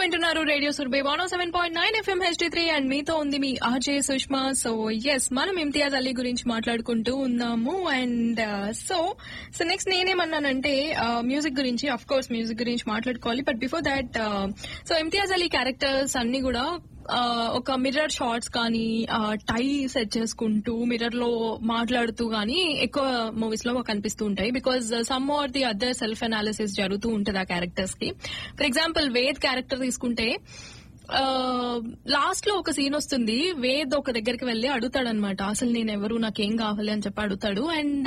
వింటున్నారు రేడియో సుర్బే one seven point nine FM HD three and మీతో ఉంది మీ ఆర్జే సుష్మా సో ఎస్ మనం ఇమ్తియాజ్ అలీ గురించి మాట్లాడుకుంటూ ఉన్నాము అండ్ సో సో నెక్స్ట్ నేనేమన్నానంటే మ్యూజిక్ గురించి అఫ్ కోర్స్ మ్యూజిక్ గురించి మాట్లాడుకోవాలి but before that so Imtiaz Ali characters అన్ని కూడా ఆ, ఒక మిర్రర్ షార్ట్స్ కానీ టై సెట్ చేసుకుంటూ మిర్రర్ లో మాట్లాడుతూ కానీ ఎక్కువ మూవీస్ లో కనిపిస్తూ ఉంటాయి because some are the other self analysis జరుగుతూ ఉంటుంది ఆ క్యారెక్టర్స్ కి ఫర్ ఎగ్జాంపుల్ వేద్ క్యారెక్టర్ తీసుకుంటే లాస్ట్ లో ఒక సీన్ వస్తుంది వేద్ ఒక దగ్గరికి వెళ్లి అడుగుతాడనమాట అసలు నేను ఎవరు నాకేం కావాలి అని చెప్పి అడుగుతాడు అండ్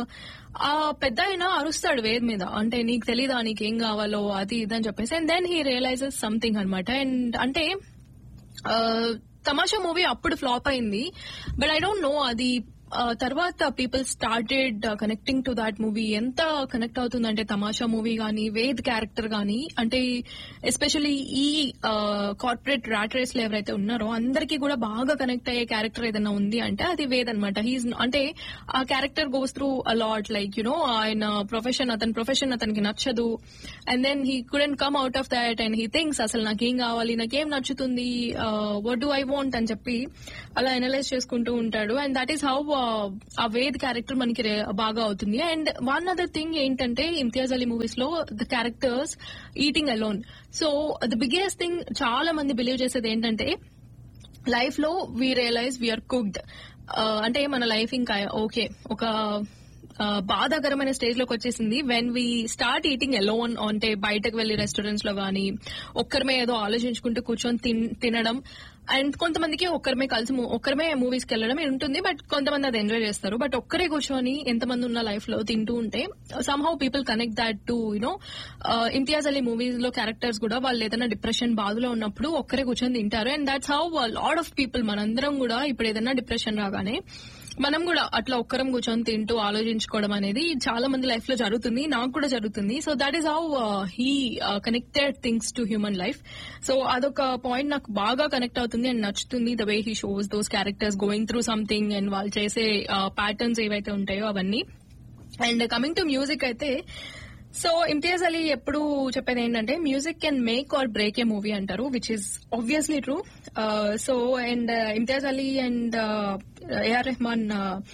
ఆ పెద్ద ఆయన అరుస్తాడు వేద్ మీద అంటే నీకు తెలీదా నీకేం కావాలో అది ఇది అని చెప్పేసి and then he realizes something అనమాట అండ్ అంటే ఆ, తమాషా మూవీ అప్పుడు ఫ్లాప్ అయింది బట్ ఐ డోంట్ నో అది ఆ, తర్వాత people started connecting to that movie ఎంత కనెక్ట్ అవుతుందంటే తమాషా మూవీ గానీ వేద్ క్యారెక్టర్ గానీ అంటే ఎస్పెషల్లీ ఈ కార్పొరేట్ ర్యాట్ రేస్ లో ఎవరైతే ఉన్నారో అందరికీ కూడా బాగా కనెక్ట్ అయ్యే క్యారెక్టర్ ఏదైనా ఉంది అంటే అది వేద్ అనమాట హీస్ అంటే ఆ character goes through a lot like you know ఆయన ప్రొఫెషన్ అతని ప్రొఫెషన్ అతనికి నచ్చదు and then he couldn't come out of that and he things అసలు నాకేం కావాలి నాకేం నచ్చుతుంది వట్ డూ ఐ వాంట్ అని చెప్పి అలా అనలైజ్ చేసుకుంటూ ఉంటాడు అండ్ దట్ ఈస్ హౌ ఆ వేద్ క్యారెక్టర్ మనకి రే- బాగా అవుతుంది అండ్ వన్ అదర్ థింగ్ ఏంటంటే ఇమ్తియాజ్ అలీ మూవీస్ లో the characters eating alone so the biggest thing చాలా మంది బిలీవ్ చేసేది ఏంటంటే లైఫ్ లో వీ రియలైజ్ వీఆర్ కుక్డ్ అంటే మన లైఫ్ ఇంకా ఓకే ఒక ఆ, బాధాకరమైన స్టేజ్ లోకి వచ్చేసింది when we start eating alone అంటే బయటకు వెళ్లి రెస్టారెంట్స్ లో గానీ ఒక్కరిమే ఏదో ఆలోచించుకుంటూ కూర్చొని తిన్- తినడం అండ్ కొంతమందికి ఒక్కరిమే కలిసి మూ- ఒక్కరిమే మూవీస్ కి వెళ్ళడం ఉంటుంది బట్ కొంతమంది అది ఎంజాయ్ చేస్తారు బట్ ఒక్కరే కూర్చొని ఎంతమంది ఉన్న లైఫ్ లో తింటూ ఉంటే somehow people connect that to you know Imtiaz Ali movies లో క్యారెక్టర్స్ కూడా వాళ్ళు ఏదైనా డిప్రెషన్ బాధలో ఉన్నప్పుడు ఒక్కరే కూర్చొని తింటారు and that's how lot of people మనందరం కూడా ఇప్పుడు ఏదైనా డిప్రెషన్ రాగానే మనం కూడా అట్లా ఒక్కరం కూర్చొని తింటూ ఆలోచించుకోవడం అనేది చాలా మంది లైఫ్ లో జరుగుతుంది నాకు కూడా జరుగుతుంది so that is how he connected things to human life so అదొక పాయింట్ నాకు బాగా కనెక్ట్ అవుతుంది అండ్ నచ్చుతుంది the way he shows those characters going through something and వాళ్ళు చేసే ప్యాటర్న్స్ ఏవైతే ఉంటాయో అవన్నీ అండ్ కమింగ్ టు మ్యూజిక్ అయితే సో ఇమ్తియాజ్ అలీ ఎప్పుడు చెప్పేది ఏంటంటే music can make or break a movie అంటారు which is obviously true so and Imtiaz Ali and A R Rahman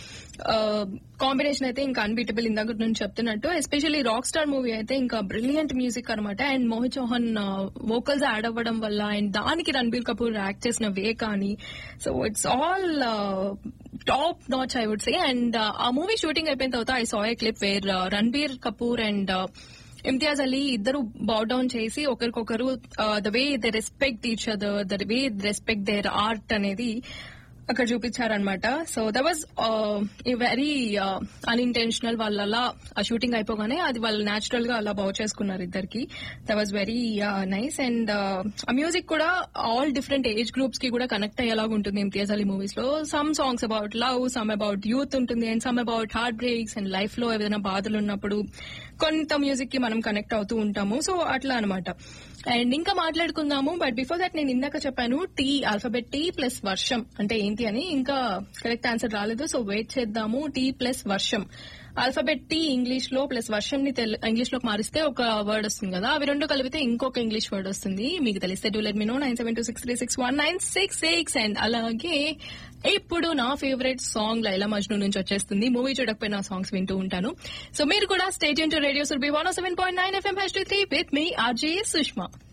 combination అయితే ఇంకా అన్బీటబుల్ ఇందాక నుంచి చెప్తున్నట్టు ఎస్పెషల్లీ రాక్ స్టార్ మూవీ అయితే ఇంకా బ్రిలియంట్ మ్యూజిక్ అనమాట and Mohit Chauhan vocals add అవ్వడం వల్ల అండ్ దానికి రణబీర్ కపూర్ యాక్ట్ చేసిన వే కానీ so it's all top notch I would say and ఆ మూవీ షూటింగ్ అయిపోయిన తర్వాత I saw a clip where Ranbir Kapoor and Imtiaz Ali ఇద్దరు బౌ డౌన్ చేసి ఒకరికొకరు the way they respect each other the way respect their art అనేది అక్కడ చూపించారనమాట so that was very unintentional వాళ్ళు అలా ఆ షూటింగ్ అయిపోగానే అది వాళ్ళు న్యాచురల్ గా అలా బౌ చేసుకున్నారు ఇద్దరికి that was very nice and ఆ మ్యూజిక్ కూడా ఆల్ డిఫరెంట్ ఏజ్ గ్రూప్స్ కి కూడా కనెక్ట్ అయ్యేలాగా ఉంటుంది ఇమ్తియాజ్ అలీ మూవీస్ లో some songs about love some about youth ఉంటుంది and some about heart breaks and life లో ఏదైనా బాధలు ఉన్నప్పుడు కొంత మ్యూజిక్ కి మనం కనెక్ట్ అవుతూ ఉంటాము సో అట్లా అనమాట అండ్ ఇంకా మాట్లాడుకుందాము బట్ బిఫోర్ దట్ నేను ఇందాక చెప్పాను టీ ఆల్ఫాబెట్ టీ ప్లస్ వర్షం అంటే ఏంటి అని ఇంకా కరెక్ట్ ఆన్సర్ రాలేదు సో వెయిట్ చేద్దాము టీ ప్లస్ వర్షం ఆల్ఫాబెట్ టీ ఇంగ్లీష్ లో ప్లస్ వర్షం ని ఇంగ్లీష్ లోకి మారిస్తే ఒక వర్డ్ వస్తుంది కదా అవి రెండు కలిపితే ఇంకొక ఇంగ్లీష్ వర్డ్ వస్తుంది మీకు తెలిస్తే to let me know nine seven two six three six one nine six six and అలాగే ఇప్పుడు నా ఫేవరెట్ సాంగ్ లైలా మజ్ను నుంచి వచ్చేస్తుంది మూవీ చూడకపోయిన సాంగ్స్ వింటూ ఉంటాను సో మీరు కూడా stay tuned to radio Surbhi one seven point nine FM hash three with me RJ Sushma